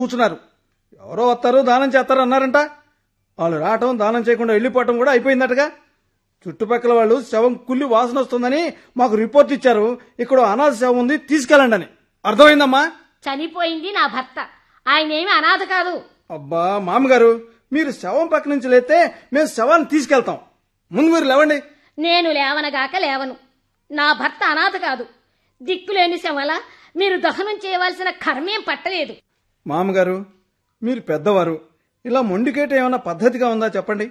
కూర్చున్నారు ఎవరో వస్తారు దానం చేస్తారు అన్నారంట వాళ్ళు రావటం దానం చేయకుండా వెళ్ళిపోవటం కూడా అయిపోయిందటగా చుట్టుపక్కల వాళ్ళు శవం కుళ్ళి వాసన వస్తుందని మాకు రిపోర్ట్ ఇచ్చారు ఇక్కడ అనాథ శవం ఉంది తీసుకెళ్ళండి అని అర్థమైందమ్మా చనిపోయింది నా భర్త ఆయనేమి అనాథ కాదు అబ్బా మామగారు మీరు శవం పక్క నుంచి లేతే మేము శవాన్ని తీసుకెళ్తాం ముందు మీరు లేవండి నేను లేవనగాక లేవను నా భర్త అనాథ కాదు దిక్కులేని శవల మీరు దహనం చేయవలసిన కర్మేం పట్టలేదు మామగారు మీరు పెద్దవారు ఇలా మొండికేట ఏమైనా పద్ధతిగా ఉందా చెప్పండి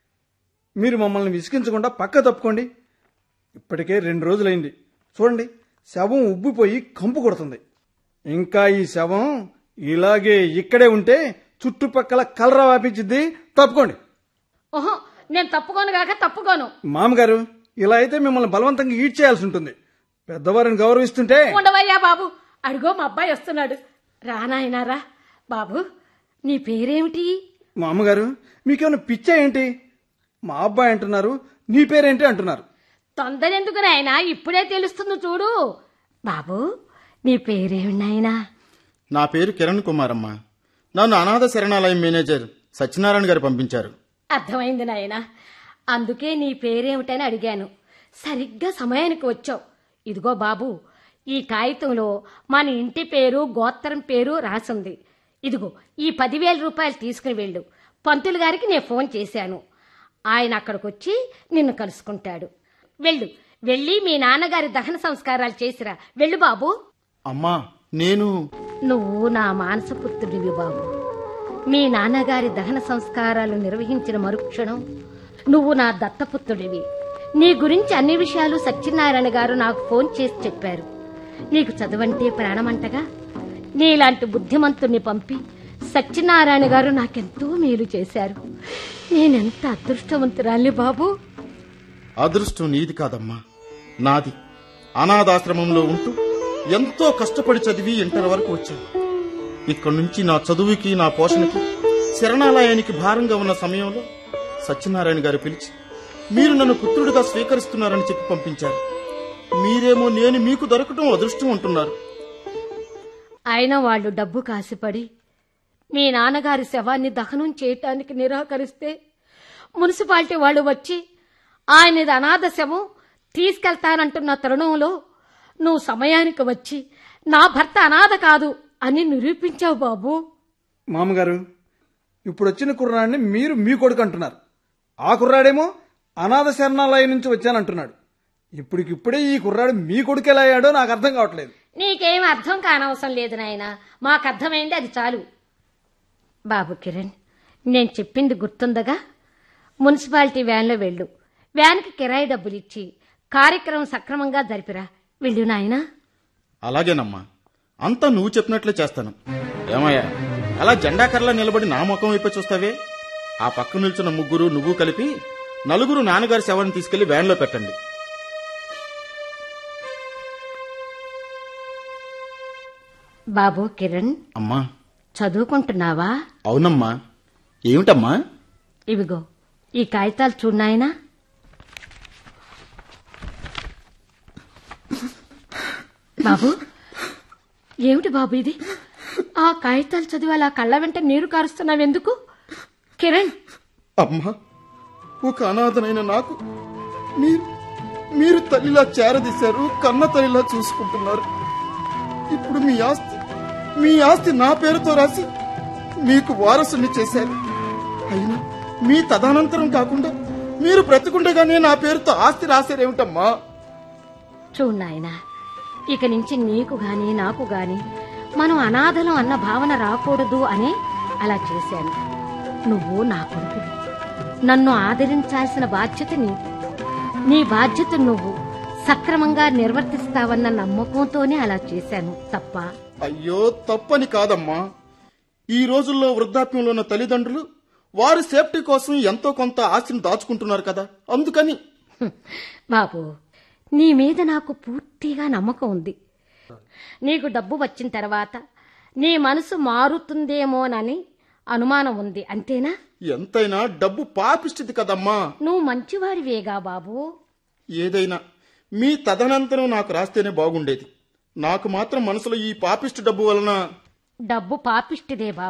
మీరు మమ్మల్ని విసిగించకుండా పక్క తప్పుకోండి ఇప్పటికే రెండు రోజులైంది చూడండి శవం ఉబ్బిపోయి కంపు కొడుతుంది ఇంకా ఈ శవం ఇలాగే ఇక్కడే ఉంటే చుట్టుపక్కల కలరా వ్యాపించిద్ది తప్పుకోండి ఓహో నేను తప్పుకోను గాక తప్పుకోను మామగారు ఇలా అయితే మిమ్మల్ని బలవంతంగా ఈడ్ చేయాల్సి ఉంటుంది పెద్దవారిని గౌరవిస్తుంటే ఉండవయ్యా బాబు అడుగో మా అబ్బాయి వస్తున్నాడు రానాయనారా బాబు నీ పేరేమిటి మా అమ్మగారు మీకేమైనా పిచ్చా ఏంటి మా అబ్బాయి అంటున్నారు నీ పేరేంటి అంటున్నారు తొందర ఎందుకు నాయనా ఇప్పుడే తెలుస్తుంది చూడు బాబు నీ పేరేమి నాయనా నా పేరు కిరణ్ కుమార్ అమ్మ నన్ను అనాథ శరణాలయం మేనేజర్ సత్యనారాయణ గారు పంపించారు అర్థమైంది నాయనా అందుకే నీ పేరేమిటని అడిగాను సరిగ్గా సమయానికి వచ్చావు ఇదిగో బాబు ఈ కాగితంలో మన ఇంటి పేరు గోత్రం పేరు రాసుంది ఇదిగో ఈ పదివేల రూపాయలు తీసుకుని వెళ్ళు పంతులు గారికి నేను ఫోన్ చేశాను ఆయన అక్కడికి వచ్చి నిన్ను కలుసుకుంటాడు వెళ్ళు వెళ్ళి మీ నాన్నగారి దహన సంస్కారాలు చేసిరా వెళ్ళు బాబు అమ్మా నేను నువ్వు నా మానసపుత్రుడివి బాబు మీ నాన్నగారి దహన సంస్కారాలు నిర్వహించిన మరుక్షణం నువ్వు నా దత్తపుత్రుడివి నీ గురించి అన్ని విషయాలు సత్యనారాయణ గారు నాకు ఫోన్ చేసి చెప్పారు నీకు చదువంటే ప్రాణమంటగా నీలాంటి బుద్ధిమంతుణ్ణి పంపి సత్యనారాయణ గారు నాకెంతో మేలు చేశారు నేనెంత అదృష్టవంతురాలి బాబు అదృష్టం నీది కాదమ్మా నాది అనాథాశ్రమంలో ఉంటూ ఎంతో కష్టపడి చదివి ఇంటర్ వరకు వచ్చాను ఇక్కడి నుంచి నా చదువుకి నా పోషణకి శరణాలయానికి భారంగా ఉన్న సమయంలో సత్యనారాయణ గారు పిలిచి మీరు నన్ను పుత్రుడిగా స్వీకరిస్తున్నారని చెప్పి పంపించారు మీరేమో నేను మీకు దొరకటం అదృష్టం అంటున్నారు అయినా వాళ్ళు డబ్బు కాసిపడి మీ నాన్నగారి శవాన్ని దహనం చేయటానికి నిరాకరిస్తే మున్సిపాలిటీ వాళ్ళు వచ్చి ఆయనది అనాథ శవం తీసుకెళ్తానంటున్న తరుణంలో నువ్వు సమయానికి వచ్చి నా భర్త అనాథ కాదు అని నిరూపించావు బాబు మామగారు ఇప్పుడు వచ్చిన కుర్రాడిని మీరు మీ కొడుకు అంటున్నారు ఆ కుర్రాడేమో అనాథ శరణాలయం నుంచి వచ్చానంటున్నాడు ఇప్పటికిప్పుడే ఈ కుర్రాడు మీ కొడుకు ఎలా అయ్యాడో నాకు అర్థం కావట్లేదు నీకేం అర్థం కానవసరం లేదు నాయన మాకు అర్థమైంది అది చాలు బాబు కిరణ్ నేను చెప్పింది గుర్తుందగా మున్సిపాలిటీ వ్యాన్లో వెళ్ళు వ్యాన్కి కిరాయి డబ్బులు ఇచ్చి కార్యక్రమం సక్రమంగా జరిపిరా వెళ్ళు నాయనా అలాగేనమ్మా అంతా నువ్వు చెప్పినట్లే చేస్తాను ఏమయ్యా అలా జెండాకర్లా నిలబడి నా ముఖం వైపు చూస్తావే ఆ పక్క నిల్చున్న ముగ్గురు నువ్వు కలిపి నలుగురు నాన్నగారి శవాన్ని తీసుకెళ్లి వ్యాన్లో పెట్టండి బాబు కిరణ్ అమ్మా చదువుకుంటున్నావా అవునమ్మా ఏమిటమ్మా ఇవిగో ఈ కాగితాలు చూడాయనా బాబు ఏమిటి బాబు ఇది ఆ కాగితాలు చదివి అలా కళ్ళ వెంట నీరు కారుస్తున్నావెందుకు కిరణ్ అమ్మా ఒక అనాథనైన నాకు మీరు మీరు తల్లిలా చేరదీశారు కన్న తల్లిలా చూసుకుంటున్నారు ఇప్పుడు మీ ఆస్తి మీ ఆస్తి నా పేరుతో రాసి మీకు వారసుని చేశారు అయినా మీ తదనంతరం కాకుండా మీరు బ్రతికుండగానే నా పేరుతో ఆస్తి రాశారేమిటమ్మా చూడు నాయనా ఇక నుంచి నీకు గాని నాకు గాని మనం అనాథలం అన్న భావన రాకూడదు అనే అలా చేశాను నువ్వు నా కొడుకువి నన్ను ఆదరించాల్సిన బాధ్యత నీ నీ బాధ్యత నువ్వు సక్రమంగా నిర్వర్తిస్తావన్న నమ్మకంతోనే అలా చేశాను తప్ప అయ్యో తప్పని కాదమ్మా ఈ రోజుల్లో వృద్ధాప్యంలో ఉన్న తల్లిదండ్రులు వారి సేఫ్టీ కోసం ఎంతో కొంత ఆస్తిని దాచుకుంటున్నారు కదా అందుకని హ్మ్. బాబు నీ మీద నాకు పూర్తిగా నమ్మకం ఉంది నీకు డబ్బు వచ్చిన తర్వాత నీ మనసు మారుతుందేమోనని అనుమానం ఉంది అంతేనా ఎంతైనా డబ్బు పాపిష్టిది కదమ్మా నువ్వు మంచివాడివేగా బాబు ఏదైనా మీ తదనంతరం నాకు రాస్తేనే బాగుండేది నాకు మాత్రం మనసులో ఈ పాపిష్టి డబ్బు వలన డబ్బు పాపిష్టిదే బాబు